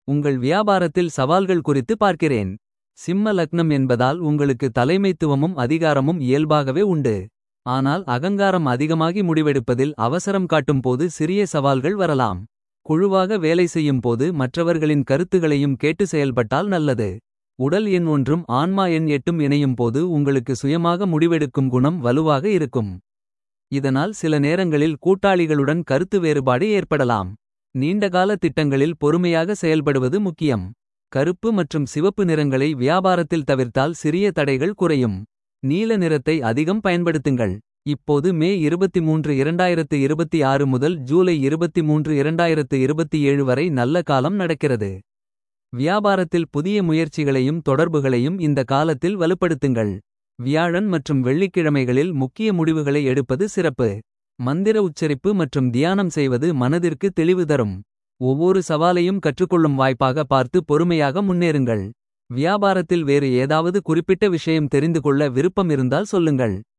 உங்கள் வியாபாரத்தில் சவால்கள் குறித்து பார்க்கிறேன். சிம்ம லக்னம் என்பதால் உங்களுக்கு தலைமைத்துவமும் அதிகாரமும் இயல்பாகவே உண்டு. ஆனால் அகங்காரம் அதிகமாகி முடிவெடுப்பதில் அவசரம் காட்டும் போது சிறிய சவால்கள் வரலாம். குழுவாக வேலை செய்யும் போது மற்றவர்களின் கருத்துகளையும் கேட்டு செயல்பட்டால் நல்லது. உடல் எண் ஒன்றும் ஆன்மா எண் எட்டும் இணையும் போது உங்களுக்கு சுயமாக முடிவெடுக்கும் குணம் வலுவாக இருக்கும். இதனால் சில நேரங்களில் கூட்டாளிகளுடன் கருத்து வேறுபாடு ஏற்படலாம். நீண்டகால திட்டங்களில் பொறுமையாக செயல்படுவது முக்கியம். கருப்பு மற்றும் சிவப்பு நிறங்களை வியாபாரத்தில் தவிர்த்தால் சிறிய தடைகள் குறையும். நீல நிறத்தை அதிகம் பயன்படுத்துங்கள். இப்போது மே 23 2026 முதல் ஜூலை 23 2027 வரை நல்ல காலம் நடக்கிறது. வியாபாரத்தில் புதிய முயற்சிகளையும் தொடர்புகளையும் இந்த காலத்தில் வலுப்படுத்துங்கள். வியாழன் மற்றும் வெள்ளிக்கிழமைகளில் முக்கிய முடிவுகளை எடுப்பது சிறப்பு. மந்திர உச்சரிப்பு மற்றும் தியானம் செய்வது மனதிற்கு தெளிவு தரும். ஒவ்வொரு சவாலையும் கற்றுக்கொள்ளும் வாய்ப்பாக பார்த்து பொறுமையாக முன்னேறுங்கள். வியாபாரத்தில் வேறு ஏதாவது குறிப்பிட்ட விஷயம் தெரிந்து கொள்ள விருப்பம் இருந்தால் சொல்லுங்கள்.